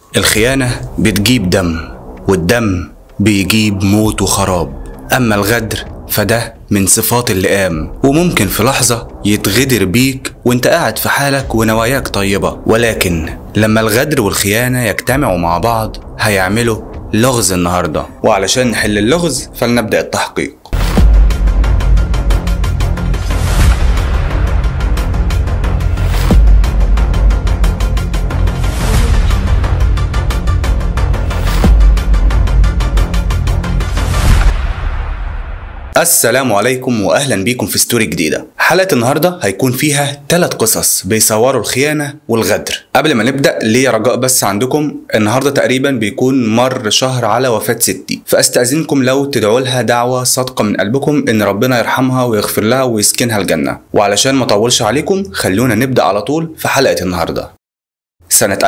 الخيانة بتجيب دم والدم بيجيب موت وخراب أما الغدر فده من صفات اللئام وممكن في لحظة يتغدر بيك وانت قاعد في حالك ونواياك طيبة ولكن لما الغدر والخيانة يجتمعوا مع بعض هيعملوا لغز النهاردة وعلشان نحل اللغز فلنبدأ التحقيق السلام عليكم واهلا بيكم في ستوري جديده حلقه النهارده هيكون فيها ثلاث قصص بيصوروا الخيانه والغدر قبل ما نبدا ليا رجاء بس عندكم النهارده تقريبا بيكون مر شهر على وفاه ستي فاستاذنكم لو تدعوا لها دعوه صادقه من قلبكم ان ربنا يرحمها ويغفر لها ويسكنها الجنه وعلشان ما اطولش عليكم خلونا نبدا على طول في حلقه النهارده سنة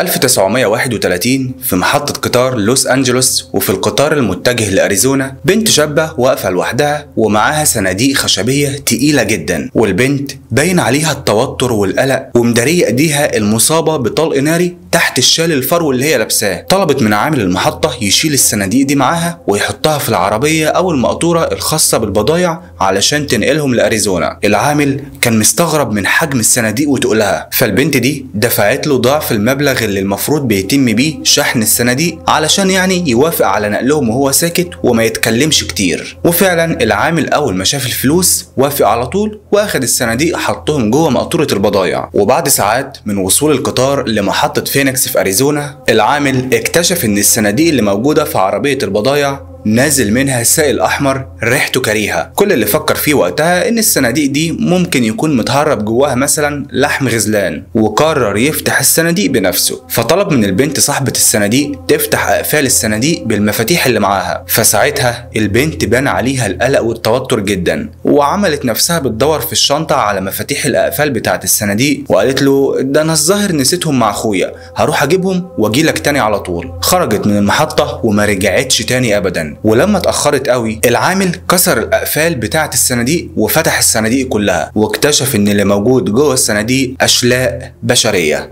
1931 في محطة قطار لوس أنجلوس وفي القطار المتجه لأريزونا بنت شابة واقفة لوحدها ومعاها صناديق خشبية تقيلة جدا والبنت باين عليها التوتر والقلق ومدارية ايديها المصابة بطلق ناري تحت الشال الفرو اللي هي لابساه طلبت من عامل المحطة يشيل الصناديق دي معاها ويحطها في العربية أو المقطورة الخاصة بالبضايع علشان تنقلهم لأريزونا العامل كان مستغرب من حجم الصناديق وتقولها فالبنت دي دفعت له ضعف المبلغ اللي المفروض بيتم بيه شحن الصناديق علشان يعني يوافق على نقلهم وهو ساكت وما يتكلمش كتير وفعلا العامل أول ما شاف الفلوس وافق على طول واخد الصناديق حطهم جوه مقطورة البضايع وبعد ساعات من وصول القطار لمحطة فينيكس في أريزونا العامل اكتشف إن الصناديق اللي موجودة في عربية البضايع نازل منها سائل احمر ريحته كريهه كل اللي فكر فيه وقتها ان الصناديق دي ممكن يكون متهرب جواها مثلا لحم غزلان وقرر يفتح الصناديق بنفسه فطلب من البنت صاحبه الصناديق تفتح اقفال الصناديق بالمفاتيح اللي معاها فساعتها البنت بان عليها القلق والتوتر جدا وعملت نفسها بتدور في الشنطه على مفاتيح الاقفال بتاعه الصناديق وقالت له ده انا الظاهر نسيتهم مع اخويا هروح اجيبهم واجيلك تاني على طول خرجت من المحطه وما رجعتش تاني ابدا ولما اتأخرت قوي العامل كسر الأقفال بتاعة الصناديق وفتح الصناديق كلها واكتشف إن اللي موجود جوه الصناديق أشلاء بشرية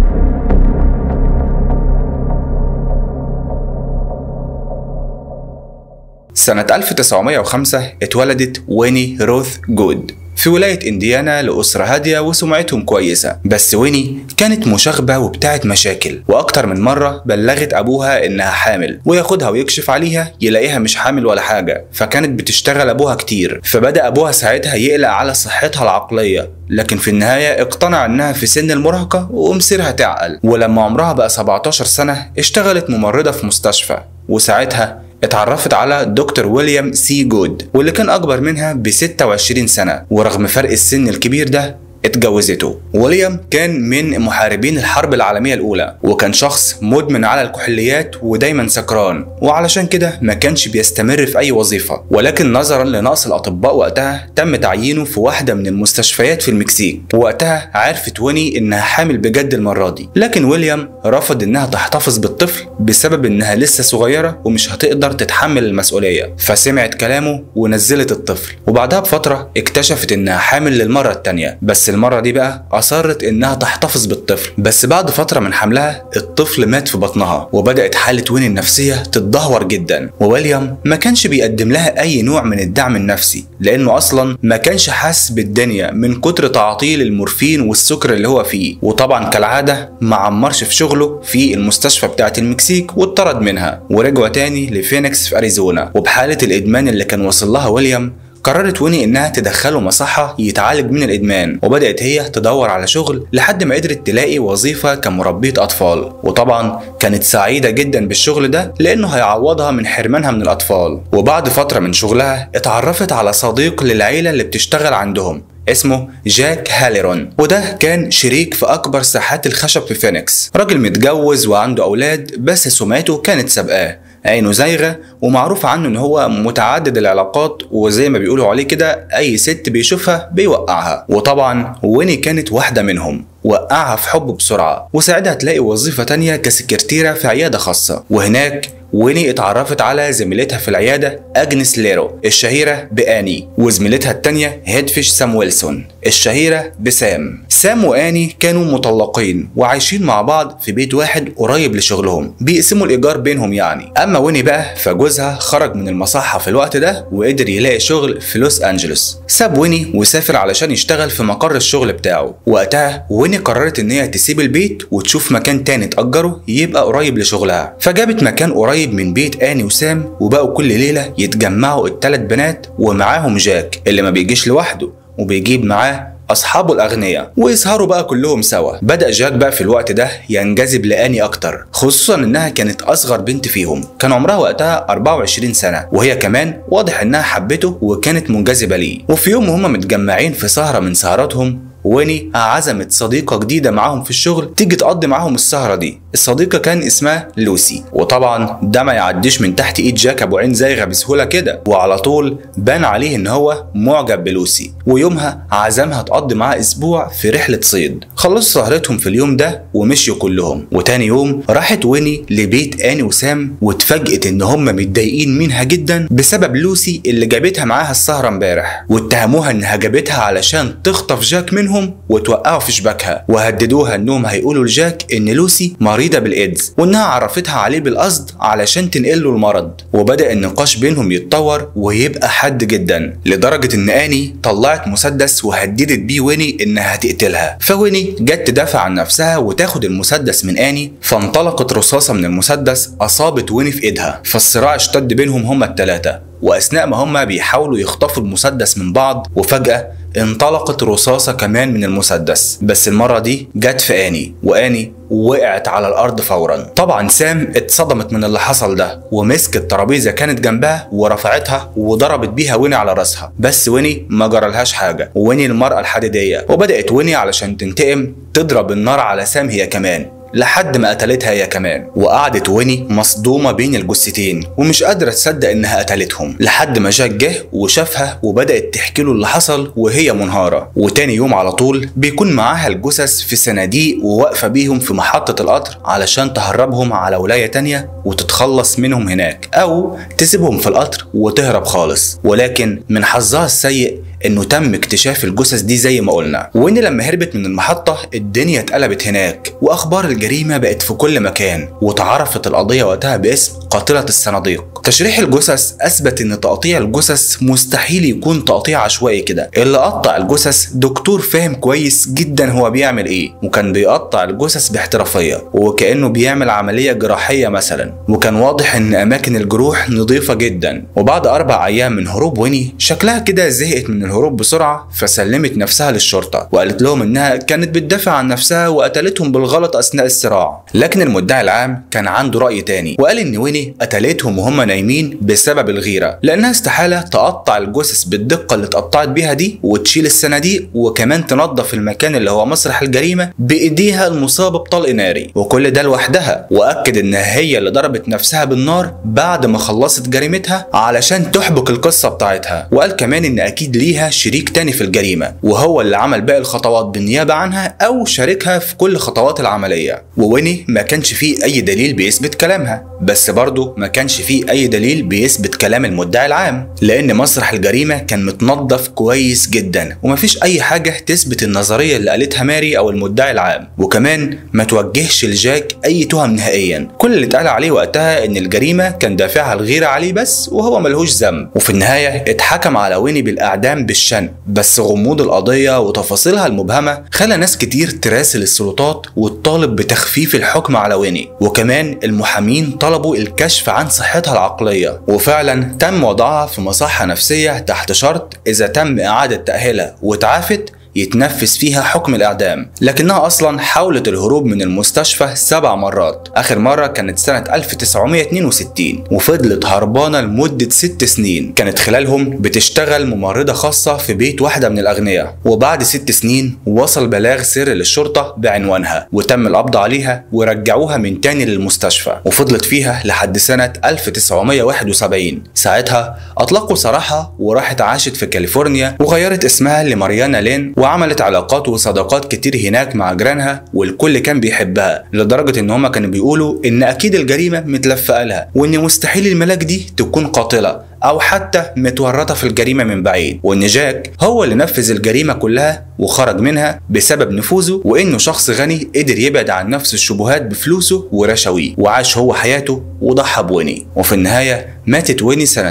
سنة 1905 اتولدت ويني روث جود في ولاية إنديانا لأسرة هادية وسمعتهم كويسة بس ويني كانت مشاغبة وبتاعت مشاكل وأكتر من مرة بلغت أبوها إنها حامل وياخدها ويكشف عليها يلاقيها مش حامل ولا حاجة فكانت بتشتغل أبوها كتير فبدأ أبوها ساعتها يقلق على صحتها العقلية لكن في النهاية اقتنع انها في سن المراهقة ومصيرها تعقل ولما عمرها بقى 17 سنة اشتغلت ممرضة في مستشفى وساعتها اتعرفت على دكتور ويليام سي جود واللي كان اكبر منها ب 26 سنه ورغم فرق السن الكبير ده اتجوزته ويليام كان من محاربين الحرب العالمية الأولى وكان شخص مدمن على الكحوليات ودايما سكران وعلشان كده ما كانش بيستمر في أي وظيفة ولكن نظرا لنقص الأطباء وقتها تم تعيينه في واحدة من المستشفيات في المكسيك وقتها عرفت ويني إنها حامل بجد المرة دي لكن ويليام رفض إنها تحتفظ بالطفل بسبب إنها لسه صغيرة ومش هتقدر تتحمل المسؤولية فسمعت كلامه ونزلت الطفل وبعدها بفترة اكتشفت إنها حامل للمرة التانية بس المرة دي بقى أصرت إنها تحتفظ بالطفل بس بعد فترة من حملها الطفل مات في بطنها وبدأت حالة ويني النفسية تتدهور جدا وويليام ما كانش بيقدم لها أي نوع من الدعم النفسي لأنه أصلا ما كانش حاسس بالدنيا من كتر تعاطيه للمورفين والسكر اللي هو فيه وطبعا كالعادة ما عمرش في شغله في المستشفى بتاعة المكسيك واتطرد منها ورجعوا تاني لفينيكس في أريزونا وبحالة الإدمان اللي كان وصل لها ويليام قررت ويني انها تدخله مصحة يتعالج من الادمان وبدأت هي تدور على شغل لحد ما قدرت تلاقي وظيفة كمربية اطفال وطبعا كانت سعيدة جدا بالشغل ده لانه هيعوضها من حرمانها من الاطفال وبعد فترة من شغلها اتعرفت على صديق للعيلة اللي بتشتغل عندهم اسمه جاك هاليرون وده كان شريك في اكبر ساحات الخشب في فينيكس راجل متجوز وعنده اولاد بس سمعته كانت سابقاه عينه زايغه ومعروف عنه ان هو متعدد العلاقات وزي ما بيقولوا عليه كده اي ست بيشوفها بيوقعها وطبعا ويني كانت واحده منهم وقعها في حبه بسرعة وساعدها تلاقي وظيفة تانية كسكرتيرة في عيادة خاصة وهناك ويني اتعرفت على زميلتها في العيادة أجنس ليرو الشهيرة بآني وزميلتها التانية هيدفيش سام ويلسون الشهيرة بسام سام وآني كانوا مطلقين وعايشين مع بعض في بيت واحد قريب لشغلهم بيقسموا الإيجار بينهم يعني أما ويني بقى فجوزها خرج من المصحة في الوقت ده وقدر يلاقي شغل في لوس أنجلوس ساب ويني وسافر علشان يشتغل في مقر الشغل بتاعه وقتها ويني قررت إن هي تسيب البيت وتشوف مكان تاني تأجره يبقى قريب لشغلها فجابت مكان قريب من بيت آني وسام وبقوا كل ليلة يتجمعوا التلات بنات ومعاهم جاك اللي ما بيجيش لوحده وبيجيب معاه أصحابه الأغنياء ويسهروا بقى كلهم سوا بدأ جاك بقى في الوقت ده ينجذب لآني أكتر خصوصا إنها كانت أصغر بنت فيهم كان عمرها وقتها 24 سنة وهي كمان واضح إنها حبته وكانت منجذبة ليه وفي يوم وهم متجمعين في سهرة من سهراتهم ويني عزمت صديقة جديدة معاهم في الشغل تيجي تقضي معاهم السهرة دي الصديقة كان اسمها لوسي وطبعا ده ما يعديش من تحت ايد جاك ابو عين زايغة بسهولة كده وعلى طول بان عليه ان هو معجب بلوسي ويومها عزمها تقضي معاه اسبوع في رحلة صيد خلصوا سهرتهم في اليوم ده ومشيوا كلهم وتاني يوم راحت ويني لبيت اني وسام واتفاجئت ان هم متضايقين منها جدا بسبب لوسي اللي جابتها معاها السهرة امبارح واتهموها انها جابتها علشان تخطف جاك منهم وتوقعوا في شباكها وهددوها انهم هيقولوا لجاك ان لوسي مريضة بالايدز وانها عرفتها عليه بالقصد علشان تنقله المرض وبدأ النقاش بينهم يتطور ويبقى حاد جدا لدرجة ان اني طلعت مسدس وهددت بيه ويني انها هتقتلها فويني جت تدافع عن نفسها وتاخد المسدس من اني فانطلقت رصاصة من المسدس اصابت ويني في ايدها فالصراع اشتد بينهم هما التلاتة واثناء ما هما بيحاولوا يخطفوا المسدس من بعض وفجأة انطلقت رصاصة كمان من المسدس بس المرة دي جت في آني وآني وقعت على الأرض فورا طبعا سام اتصدمت من اللي حصل ده ومسكت ترابيزة كانت جنبها ورفعتها وضربت بيها ويني على راسها بس ويني ما جرالهاش حاجة ويني المرأة الحديدية وبدأت ويني علشان تنتقم تضرب النار على سام هي كمان لحد ما قتلتها هي كمان وقعدت ويني مصدومة بين الجثتين ومش قادرة تصدق انها قتلتهم لحد ما جاك جه وشافها وبدأت تحكي له اللي حصل وهي منهارة وتاني يوم على طول بيكون معاها الجثث في صناديق وواقفة بيهم في محطة القطر علشان تهربهم على ولاية تانية وتتخلص منهم هناك أو تسيبهم في القطر وتهرب خالص ولكن من حظها السيء انه تم اكتشاف الجثث دي زي ما قلنا وان لما هربت من المحطه الدنيا اتقلبت هناك واخبار الجريمه بقت في كل مكان وتعرفت القضيه وقتها باسم قاتله الصناديق تشريح الجثث اثبت ان تقطيع الجثث مستحيل يكون تقطيع عشوائي كده اللي قطع الجثث دكتور فاهم كويس جدا هو بيعمل ايه وكان بيقطع الجثث باحترافيه وكانه بيعمل عمليه جراحيه مثلا وكان واضح ان اماكن الجروح نظيفه جدا وبعد اربع ايام من هروب ويني شكلها كده زهقت من الهروب بسرعه فسلمت نفسها للشرطه وقالت لهم انها كانت بتدافع عن نفسها وقتلتهم بالغلط اثناء الصراع لكن المدعي العام كان عنده راي تاني وقال ان ويني قتلتهم وهم نايمين بسبب الغيره لانها استحاله تقطع الجثث بالدقه اللي اتقطعت بيها دي وتشيل الصناديق وكمان تنظف المكان اللي هو مسرح الجريمه بايديها المصابه بطلق ناري وكل ده لوحدها واكد انها هي اللي ضربت نفسها بالنار بعد ما خلصت جريمتها علشان تحبك القصه بتاعتها وقال كمان ان اكيد ليها شريك تاني في الجريمه وهو اللي عمل باقي الخطوات بالنيابه عنها او شاركها في كل خطوات العمليه وويني ما كانش فيه اي دليل بيثبت كلامها بس برضه ما كانش فيه اي دليل بيثبت كلام المدعي العام لان مسرح الجريمه كان متنظف كويس جدا ومفيش اي حاجه تثبت النظريه اللي قالتها ماري او المدعي العام وكمان ما توجهش لجاك اي تهم نهائيا كل اللي اتقال عليه وقتها ان الجريمه كان دافعها الغيره عليه بس وهو ملهوش ذنب وفي النهايه اتحكم على ويني بالاعدام بالشنق بس غموض القضيه وتفاصيلها المبهمه خلى ناس كتير تراسل السلطات وتطالب بتخفيف الحكم على ويني وكمان المحامين طلبوا الكشف عن صحتها العقليه وفعلا تم وضعها في مصحه نفسيه تحت شرط اذا تم اعاده تاهيلها واتعافت يتنفذ فيها حكم الإعدام لكنها أصلا حاولت الهروب من المستشفى سبع مرات آخر مرة كانت سنة 1962 وفضلت هربانة لمدة ست سنين كانت خلالهم بتشتغل ممرضة خاصة في بيت واحدة من الأغنياء وبعد ست سنين وصل بلاغ سري للشرطة بعنوانها وتم القبض عليها ورجعوها من تاني للمستشفى وفضلت فيها لحد سنة 1971 ساعتها أطلقوا سراحها وراحت عاشت في كاليفورنيا وغيرت اسمها لماريانا لين وعملت علاقات وصداقات كتير هناك مع جيرانها والكل كان بيحبها لدرجة ان هما كانوا بيقولوا ان اكيد الجريمة متلفقة لها وان مستحيل الملاك دي تكون قاتلة او حتى متورطة في الجريمة من بعيد وان جاك هو اللي نفذ الجريمة كلها وخرج منها بسبب نفوذه وانه شخص غني قدر يبعد عن نفس الشبهات بفلوسه ورشاويه وعاش هو حياته وضحى بويني وفي النهاية ماتت ويني سنة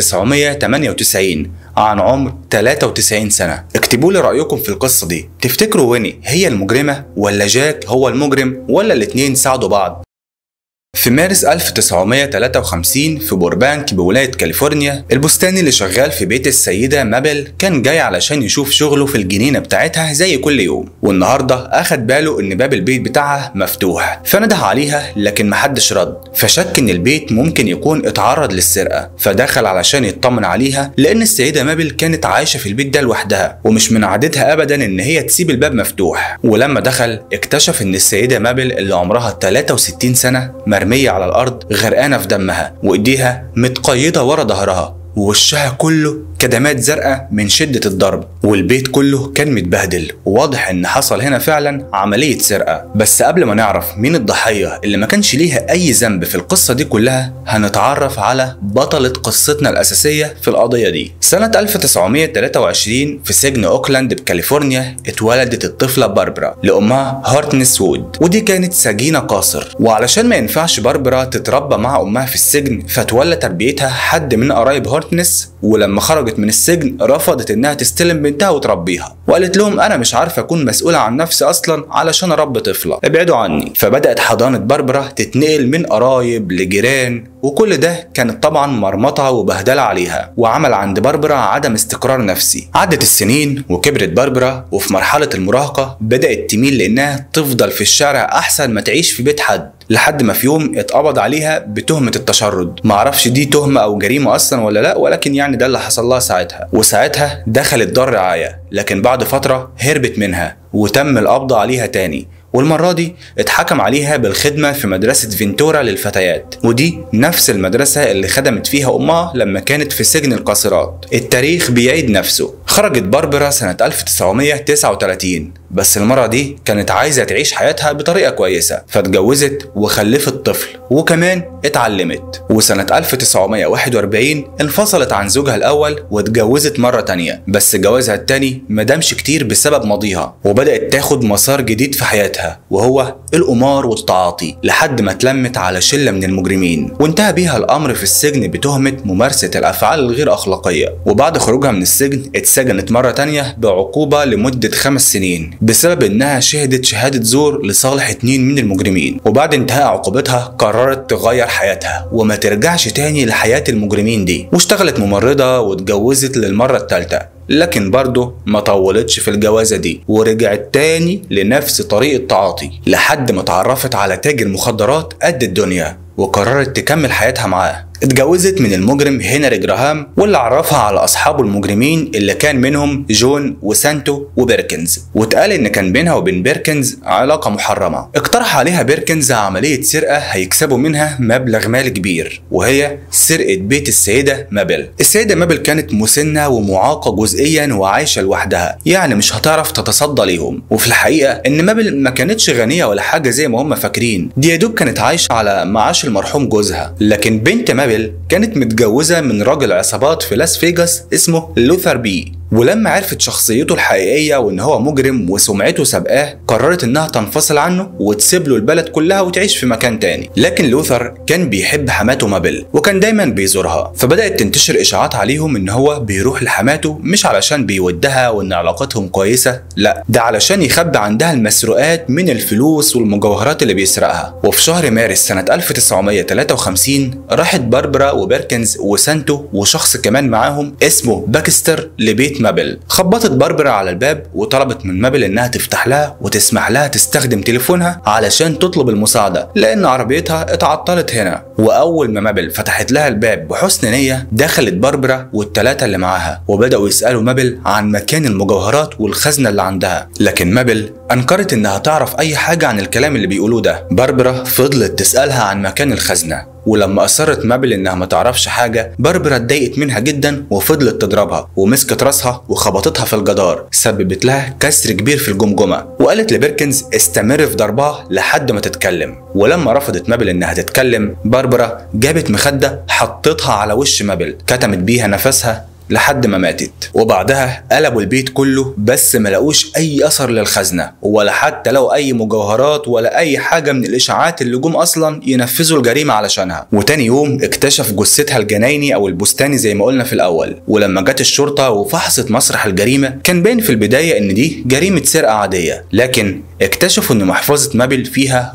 1998 عن عمر 93 سنة اكتبوا لي رأيكم في القصة دي تفتكروا ويني هي المجرمة ولا جاك هو المجرم ولا الاتنين ساعدوا بعض في مارس 1953 في بوربانك بولاية كاليفورنيا البستاني اللي شغال في بيت السيدة مابل كان جاي علشان يشوف شغله في الجنينة بتاعتها زي كل يوم والنهاردة أخد باله إن باب البيت بتاعها مفتوح فنده عليها لكن محدش رد فشك إن البيت ممكن يكون اتعرض للسرقة فدخل علشان يطمن عليها لأن السيدة مابل كانت عايشة في البيت ده لوحدها ومش من عادتها أبدا إن هي تسيب الباب مفتوح ولما دخل اكتشف إن السيدة مابل اللي عمرها 63 سنة مرمية على الأرض غرقانة في دمها وإيديها متقيدة ورا ظهرها ووشها كله كدمات زرقاء من شدة الضرب والبيت كله كان متبهدل وواضح ان حصل هنا فعلا عملية سرقة بس قبل ما نعرف مين الضحية اللي ما كانش ليها اي ذنب في القصة دي كلها هنتعرف على بطلة قصتنا الاساسية في القضية دي سنة 1923 في سجن اوكلاند بكاليفورنيا اتولدت الطفلة باربرا لامها هارتنس وود ودي كانت سجينة قاصر وعلشان ما ينفعش باربرا تتربى مع امها في السجن فتولى تربيتها حد من قرايب هارتنس ولما خرجت من السجن رفضت انها تستلم بنتها وتربيها وقالت لهم انا مش عارفه اكون مسؤوله عن نفسي اصلا علشان اربي طفله ابعدوا عني فبدات حضانه باربرا تتنقل من قرايب لجيران وكل ده كانت طبعا مرمطه وبهدله عليها وعمل عند باربرا عدم استقرار نفسي عدت السنين وكبرت باربرا وفي مرحله المراهقه بدات تميل لانها تفضل في الشارع احسن ما تعيش في بيت حد لحد ما في يوم اتقبض عليها بتهمة التشرد معرفش دي تهمة أو جريمة أصلا ولا لأ ولكن يعني ده اللي حصل لها ساعتها وساعتها دخلت دار رعاية لكن بعد فترة هربت منها وتم القبض عليها تاني والمرة دي اتحكم عليها بالخدمة في مدرسة فينتورا للفتيات ودي نفس المدرسة اللي خدمت فيها أمها لما كانت في سجن القاصرات التاريخ بيعيد نفسه خرجت باربرا سنة 1939 بس المرة دي كانت عايزة تعيش حياتها بطريقة كويسة فاتجوزت وخلفت طفل وكمان اتعلمت وسنة 1941 انفصلت عن زوجها الأول واتجوزت مرة تانية بس جوازها التاني مدامش كتير بسبب ماضيها وبدأت تاخد مسار جديد في حياتها وهو القمار والتعاطي لحد ما اتلمت على شلة من المجرمين وانتهى بيها الأمر في السجن بتهمة ممارسة الأفعال الغير أخلاقية وبعد خروجها من السجن اتسجنت مرة تانية بعقوبة لمدة خمس سنين بسبب انها شهدت شهادة زور لصالح اتنين من المجرمين وبعد انتهاء عقوبتها قررت تغير حياتها وما ترجعش تاني لحياة المجرمين دي واشتغلت ممرضة واتجوزت للمرة التالتة لكن برضه ما طولتش في الجوازة دي ورجعت تاني لنفس طريق التعاطي لحد ما اتعرفت على تاجر مخدرات قد الدنيا وقررت تكمل حياتها معاه اتجوزت من المجرم هنري جراهام واللي عرفها على اصحابه المجرمين اللي كان منهم جون وسانتو وبيركنز واتقال ان كان بينها وبين بيركنز علاقه محرمه اقترح عليها بيركنز عمليه سرقه هيكسبوا منها مبلغ مال كبير وهي سرقه بيت السيده مابل السيده مابل كانت مسنه ومعاقه جزئيا وعايشه لوحدها يعني مش هتعرف تتصدى ليهم وفي الحقيقه ان مابل ما كانتش غنيه ولا حاجه زي ما هم فاكرين دي يا دوب كانت عايشه على معاش المرحوم جوزها لكن بنت مابل كانت متجوزة من راجل عصابات في لاس فيجاس اسمه لوثر بي ولما عرفت شخصيته الحقيقية وإن هو مجرم وسمعته سابقاه قررت إنها تنفصل عنه وتسيب له البلد كلها وتعيش في مكان تاني لكن لوثر كان بيحب حماته مابل وكان دايما بيزورها فبدأت تنتشر إشاعات عليهم إن هو بيروح لحماته مش علشان بيودها وإن علاقتهم كويسة لا ده علشان يخبي عندها المسروقات من الفلوس والمجوهرات اللي بيسرقها وفي شهر مارس سنة 1953 راحت باربرا وبيركنز وسانتو وشخص كمان معاهم اسمه باكستر لبيت مابل خبطت باربرا على الباب وطلبت من مابل انها تفتح لها وتسمح لها تستخدم تليفونها علشان تطلب المساعدة لان عربيتها اتعطلت هنا واول ما مابل فتحت لها الباب بحسن نية دخلت باربرا والتلاتة اللي معاها وبدأوا يسألوا مابل عن مكان المجوهرات والخزنة اللي عندها لكن مابل انكرت انها تعرف اي حاجة عن الكلام اللي بيقولوه ده باربرا فضلت تسألها عن مكان الخزنة ولما اصرت مابل انها ما تعرفش حاجه باربرا اتضايقت منها جدا وفضلت تضربها ومسكت راسها وخبطتها في الجدار سببت لها كسر كبير في الجمجمه وقالت لبيركنز استمر في ضربها لحد ما تتكلم ولما رفضت مابل انها تتكلم باربرا جابت مخده حطتها على وش مابل كتمت بيها نفسها لحد ما ماتت وبعدها قلبوا البيت كله بس ما لقوش اي اثر للخزنه ولا حتى لقوا اي مجوهرات ولا اي حاجه من الاشاعات اللي جم اصلا ينفذوا الجريمه علشانها وتاني يوم اكتشف جثتها الجنايني او البستاني زي ما قلنا في الاول ولما جت الشرطه وفحصت مسرح الجريمه كان باين في البدايه ان دي جريمه سرقه عاديه لكن اكتشفوا ان محفظه مابل فيها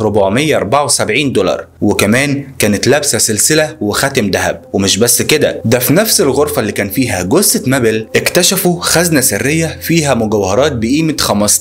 474 دولار وكمان كانت لابسه سلسله وخاتم ذهب ومش بس كده ده في نفس الغرفه اللي كان فيها جثه مابل اكتشفوا خزنه سريه فيها مجوهرات بقيمه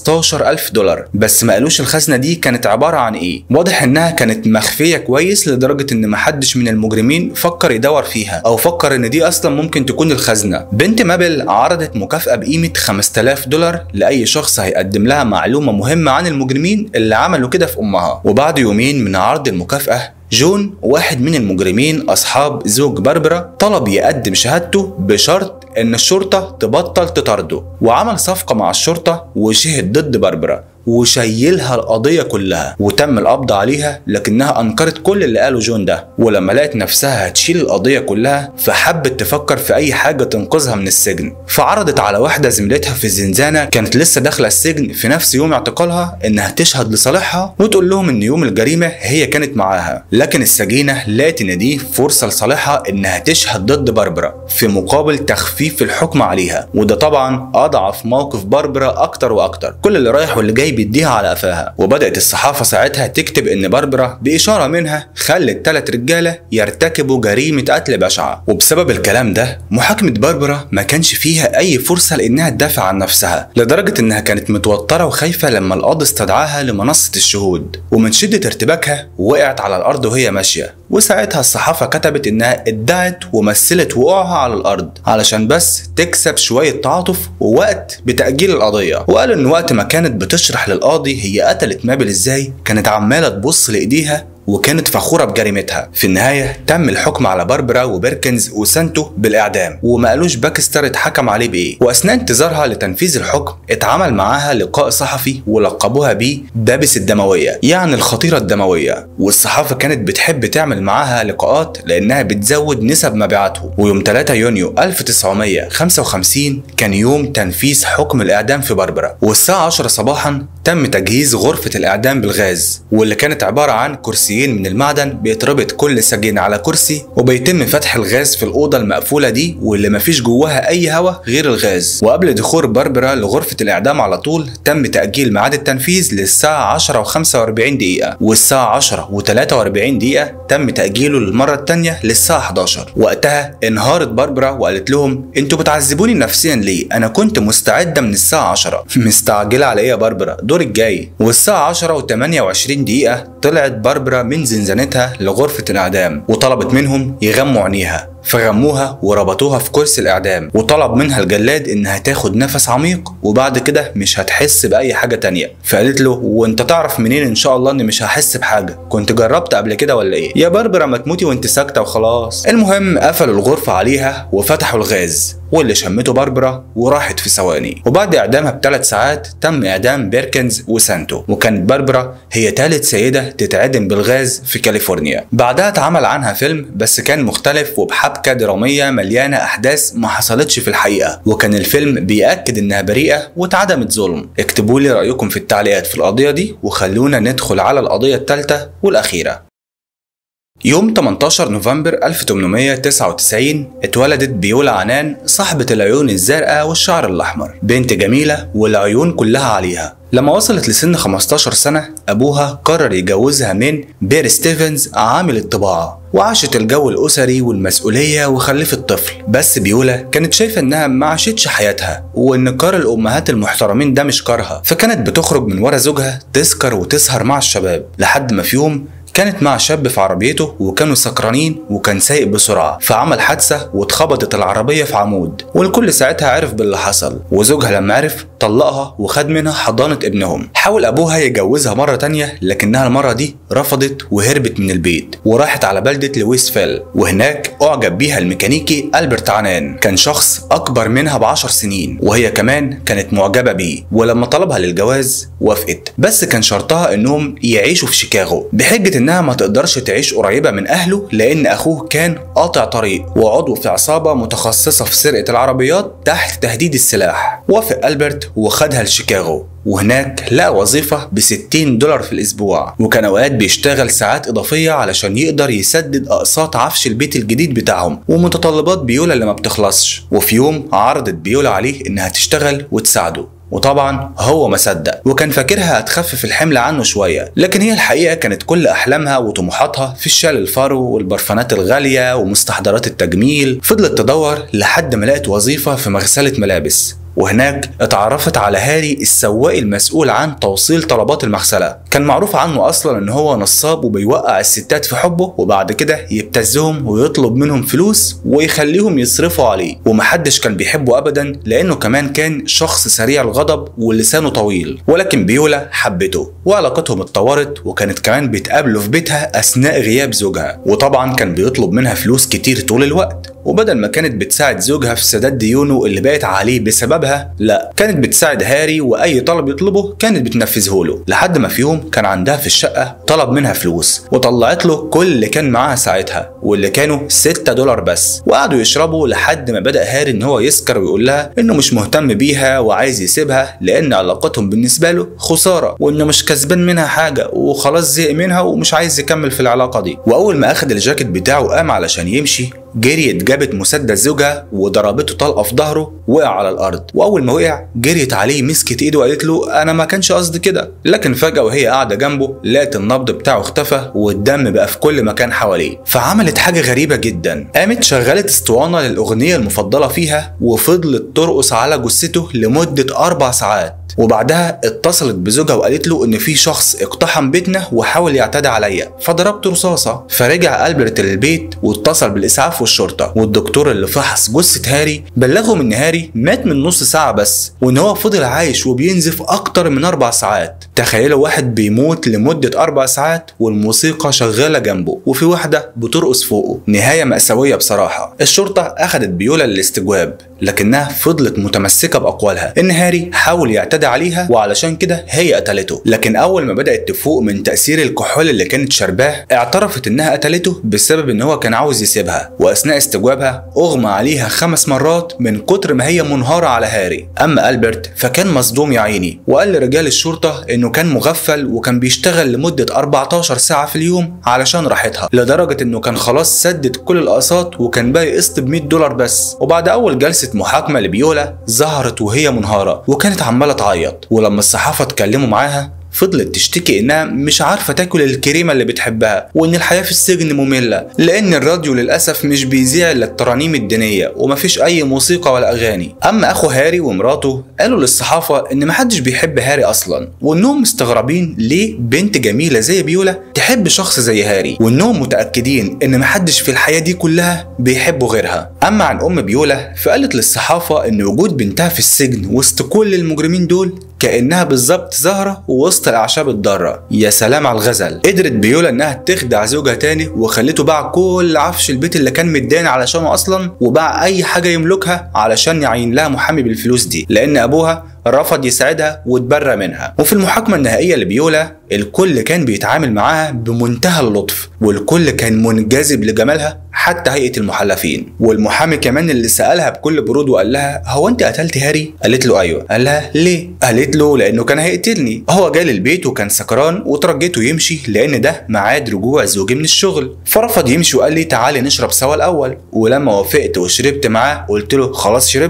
15000 دولار بس ما قالوش الخزنه دي كانت عباره عن ايه واضح انها كانت مخفيه كويس لدرجه ان محدش من المجرمين فكر يدور فيها او فكر ان دي اصلا ممكن تكون الخزنه بنت مابل عرضت مكافاه بقيمه 5000 دولار لاي شخص هيقدم لها معلومه مهمه عن المجرمين اللي عملوا كده في امها وبعد يومين من عرض المكافاه جون واحد من المجرمين اصحاب زوج باربرا طلب يقدم شهادته بشرط ان الشرطه تبطل تطارده وعمل صفقه مع الشرطه وشهد ضد باربرا وشيلها القضية كلها وتم القبض عليها لكنها أنكرت كل اللي قاله جون ده ولما لقت نفسها هتشيل القضية كلها فحبت تفكر في أي حاجة تنقذها من السجن فعرضت على واحدة زميلتها في الزنزانة كانت لسه داخلة السجن في نفس يوم اعتقالها إنها تشهد لصالحها وتقول لهم إن يوم الجريمة هي كانت معاها لكن السجينة لقت إن دي فرصة لصالحها إنها تشهد ضد باربرا في مقابل تخفيف الحكم عليها وده طبعا أضعف موقف باربرا أكتر وأكتر كل اللي رايح واللي جاي بيديها على قفاها وبدأت الصحافة ساعتها تكتب إن باربرا بإشارة منها خلت تلات رجالة يرتكبوا جريمة قتل بشعة وبسبب الكلام ده محاكمة باربرا ما كانش فيها أي فرصة لإنها تدافع عن نفسها لدرجة إنها كانت متوترة وخايفة لما القاضي استدعاها لمنصة الشهود ومن شدة ارتباكها وقعت على الأرض وهي ماشية وساعتها الصحافة كتبت إنها ادعت ومثلت وقوعها على الأرض علشان بس تكسب شوية تعاطف ووقت بتأجيل القضية وقالوا إن وقت ما كانت بتشرح للقاضي هي قتلت مابل إزاي كانت عمالة تبص لإيديها وكانت فخورة بجريمتها في النهاية تم الحكم على باربرا وبيركنز وسانتو بالإعدام وما قالوش باكستر اتحكم عليه بإيه وأثناء انتظارها لتنفيذ الحكم اتعمل معاها لقاء صحفي ولقبوها بيه دابس الدموية يعني الخطيرة الدموية والصحافة كانت بتحب تعمل معاها لقاءات لأنها بتزود نسب مبيعاتهم ويوم 3 يونيو 1955 كان يوم تنفيذ حكم الإعدام في باربرا والساعة 10 صباحا تم تجهيز غرفة الإعدام بالغاز واللي كانت عبارة عن كرسيين من المعدن بيتربط كل سجين على كرسي وبيتم فتح الغاز في الأوضة المقفولة دي واللي مفيش جواها أي هواء غير الغاز وقبل دخول باربرا لغرفة الإعدام على طول تم تأجيل ميعاد التنفيذ للساعة 10 و45 دقيقة والساعة 10 و43 دقيقة تم تأجيله للمرة التانية للساعة 11 وقتها انهارت باربرا وقالت لهم انتوا بتعذبوني نفسيا ليه انا كنت مستعدة من الساعة 10 مستعجلة على ايه يا باربرا دورك جاي والساعة 10 و28 دقيقة طلعت باربرا من زنزانتها لغرفة الإعدام وطلبت منهم يغموا عينيها فغموها وربطوها في كرسي الإعدام وطلب منها الجلاد إنها تاخد نفس عميق وبعد كده مش هتحس بأي حاجة تانية فقالت له وأنت تعرف منين إن شاء الله إني مش هحس بحاجة كنت جربت قبل كده ولا إيه يا باربرا ما تموتي وأنت ساكتة وخلاص المهم قفلوا الغرفة عليها وفتحوا الغاز واللي شمته باربرا وراحت في ثواني وبعد اعدامها بثلاث ساعات تم اعدام بيركنز وسانتو وكانت باربرا هي ثالث سيده تتعدم بالغاز في كاليفورنيا بعدها اتعمل عنها فيلم بس كان مختلف وبحبكه دراميه مليانه احداث ما حصلتش في الحقيقه وكان الفيلم بيأكد انها بريئه واتعدمت ظلم اكتبوا لي رايكم في التعليقات في القضيه دي وخلونا ندخل على القضيه الثالثه والاخيره يوم 18 نوفمبر 1899 اتولدت بيولا عنان صاحبة العيون الزرقاء والشعر الأحمر بنت جميلة والعيون كلها عليها لما وصلت لسن 15 سنة أبوها قرر يجوزها من بير ستيفنز عامل الطباعة وعاشت الجو الأسري والمسؤولية وخلفت طفل بس بيولا كانت شايفة إنها ما عاشتش حياتها وإن كار الأمهات المحترمين ده مش كارها فكانت بتخرج من ورا زوجها تسكر وتسهر مع الشباب لحد ما في يوم كانت مع شاب في عربيته وكانوا سكرانين وكان سايق بسرعة فعمل حادثة واتخبطت العربية في عمود والكل ساعتها عرف باللي حصل وزوجها لما عرف طلقها وخد منها حضانة ابنهم حاول أبوها يجوزها مرة تانية لكنها المرة دي رفضت وهربت من البيت وراحت على بلدة لويسفيل وهناك أعجب بيها الميكانيكي ألبرت عنان كان شخص أكبر منها بعشر سنين وهي كمان كانت معجبة بيه ولما طلبها للجواز وافقت بس كان شرطها انهم يعيشوا في شيكاغو بحجة انها ما تقدرش تعيش قريبة من اهله لان اخوه كان قاطع طريق وعضو في عصابة متخصصة في سرقة العربيات تحت تهديد السلاح وافق ألبرت وخدها لشيكاغو وهناك لقى وظيفة ب 60 دولار في الأسبوع وكان أوقات بيشتغل ساعات إضافية علشان يقدر يسدد أقساط عفش البيت الجديد بتاعهم ومتطلبات بيولا اللي ما بتخلصش وفي يوم عرضت بيولا عليه إنها تشتغل وتساعده وطبعا هو ما صدق وكان فاكرها هتخفف الحمل عنه شويه لكن هي الحقيقه كانت كل احلامها وطموحاتها في الشال الفرو والبرفانات الغاليه ومستحضرات التجميل فضلت تدور لحد ما لقت وظيفه في مغسله ملابس وهناك اتعرفت على هاري السواق المسؤول عن توصيل طلبات المغسلة كان معروف عنه اصلا ان هو نصاب وبيوقع الستات في حبه وبعد كده يبتزهم ويطلب منهم فلوس ويخليهم يصرفوا عليه ومحدش كان بيحبه ابدا لانه كمان كان شخص سريع الغضب ولسانه طويل ولكن بيولا حبته وعلاقتهم اتطورت وكانت كمان بيتقابلوا في بيتها اثناء غياب زوجها وطبعا كان بيطلب منها فلوس كتير طول الوقت وبدل ما كانت بتساعد زوجها في سداد ديونه اللي بقت عليه بسببها لا كانت بتساعد هاري واي طلب يطلبه كانت بتنفذه له لحد ما في يوم كان عندها في الشقه طلب منها فلوس وطلعت له كل اللي كان معاها ساعتها واللي كانوا 6 دولار بس وقعدوا يشربوا لحد ما بدا هاري ان هو يسكر ويقول لها انه مش مهتم بيها وعايز يسيبها لان علاقتهم بالنسبه له خساره وانه مش كسبان منها حاجه وخلاص زهق منها ومش عايز يكمل في العلاقه دي واول ما اخد الجاكيت بتاعه قام علشان يمشي جريت جابت مسدس زوجها وضربته طلقه في ظهره وقع على الارض واول ما وقع جريت عليه مسكت ايده وقالت له انا ما كانش قصدي كده لكن فجاه وهي قاعده جنبه لقت النبض بتاعه اختفى والدم بقى في كل مكان حواليه فعملت حاجه غريبه جدا قامت شغلت اسطوانه للاغنيه المفضله فيها وفضلت ترقص على جثته لمده اربع ساعات وبعدها اتصلت بزوجها وقالت له ان في شخص اقتحم بيتنا وحاول يعتدي عليا فضربت رصاصه فرجع البرت للبيت واتصل بالاسعاف والشرطه والدكتور اللي فحص جثه هاري بلغهم ان هاري مات من نص ساعه بس وان هو فضل عايش وبينزف اكتر من اربع ساعات تخيلوا واحد بيموت لمده اربع ساعات والموسيقى شغاله جنبه وفي واحده بترقص فوقه نهايه ماساويه بصراحه الشرطه اخذت بيولا للاستجواب لكنها فضلت متمسكه باقوالها ان هاري حاول يعتدي عليها وعلشان كده هي قتلته لكن اول ما بدات تفوق من تاثير الكحول اللي كانت شرباه اعترفت انها قتلته بسبب ان هو كان عاوز يسيبها واثناء استجوابها اغمى عليها خمس مرات من كتر ما هي منهاره على هاري اما البرت فكان مصدوم يا عيني وقال لرجال الشرطه انه كان مغفل وكان بيشتغل لمده 14 ساعه في اليوم علشان راحتها لدرجه انه كان خلاص سدد كل الاقساط وكان باقي قسط ب 100 دولار بس وبعد اول جلسه محاكمه لبيولا ظهرت وهي منهاره وكانت عماله تعيط ولما الصحافه اتكلموا معاها فضلت تشتكي انها مش عارفه تاكل الكريمه اللي بتحبها وان الحياه في السجن ممله لان الراديو للاسف مش بيذيع الا الترانيم الدينيه ومفيش اي موسيقى ولا اغاني اما اخو هاري ومراته قالوا للصحافه ان محدش بيحب هاري اصلا وانهم مستغربين ليه بنت جميله زي بيولا تحب شخص زي هاري وانهم متاكدين ان محدش في الحياه دي كلها بيحبه غيرها اما عن ام بيولا فقالت للصحافه ان وجود بنتها في السجن وسط كل المجرمين دول كانها بالظبط زهره وسط الاعشاب الضاره يا سلام على الغزل قدرت بيولا انها تخدع زوجها تاني وخلته باع كل عفش البيت اللي كان متدان علشانه اصلا وباع اي حاجه يملكها علشان يعين لها محامي بالفلوس دي لان ابوها رفض يساعدها واتبرى منها وفي المحاكمة النهائية لبيولا الكل كان بيتعامل معاها بمنتهى اللطف والكل كان منجذب لجمالها حتى هيئة المحلفين والمحامي كمان اللي سألها بكل برود وقال لها هو انت قتلت هاري قالت له ايوه قال لها ليه قالت له لانه كان هيقتلني هو جالي البيت وكان سكران وترجيته يمشي لان ده ميعاد رجوع زوجي من الشغل فرفض يمشي وقال لي تعالي نشرب سوا الاول ولما وافقت وشربت معاه قلت له خلاص شربنا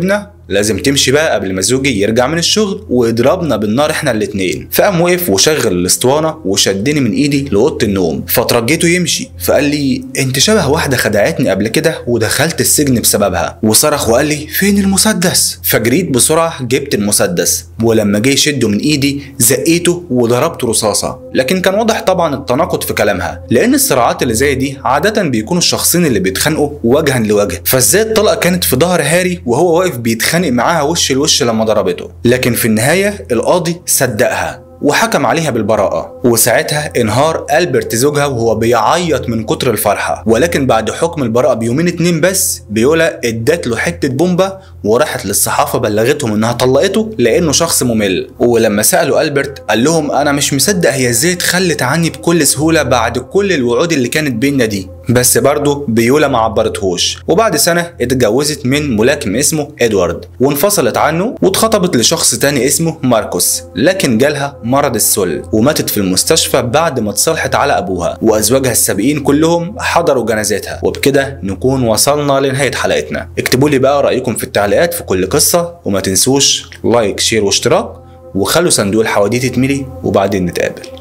لازم تمشي بقى قبل ما زوجي يرجع من الشغل ويضربنا بالنار احنا الاتنين فقام وقف وشغل الاسطوانه وشدني من ايدي لاوضه النوم فترجيته يمشي فقال لي انت شبه واحده خدعتني قبل كده ودخلت السجن بسببها وصرخ وقال لي فين المسدس فجريت بسرعه جبت المسدس ولما جه يشده من ايدي زقيته وضربته رصاصه لكن كان واضح طبعا التناقض في كلامها لان الصراعات اللي زي دي عاده بيكونوا الشخصين اللي بيتخانقوا وجها لوجه فازاي الطلقه كانت في ظهر هاري وهو واقف بيتخانق معاها وش لوش لما ضربته لكن في النهايه القاضي صدقها وحكم عليها بالبراءة وساعتها انهار ألبرت زوجها وهو بيعيط من كتر الفرحة ولكن بعد حكم البراءة بيومين اتنين بس بيولا ادت له حتة بومبا وراحت للصحافة بلغتهم انها طلقته لانه شخص ممل ولما سألوا ألبرت قال لهم انا مش مصدق هي ازاي اتخلت عني بكل سهولة بعد كل الوعود اللي كانت بينا دي بس برضه بيولا ما عبرتهوش وبعد سنة اتجوزت من ملاكم اسمه ادوارد وانفصلت عنه واتخطبت لشخص تاني اسمه ماركوس لكن جالها مرض السل وماتت في المستشفى بعد ما اتصالحت على ابوها وازواجها السابقين كلهم حضروا جنازتها وبكده نكون وصلنا لنهاية حلقتنا اكتبوا لي بقى رأيكم في التعليقات في كل قصة وما تنسوش لايك شير واشتراك وخلوا صندوق الحواديت يتملي وبعدين نتقابل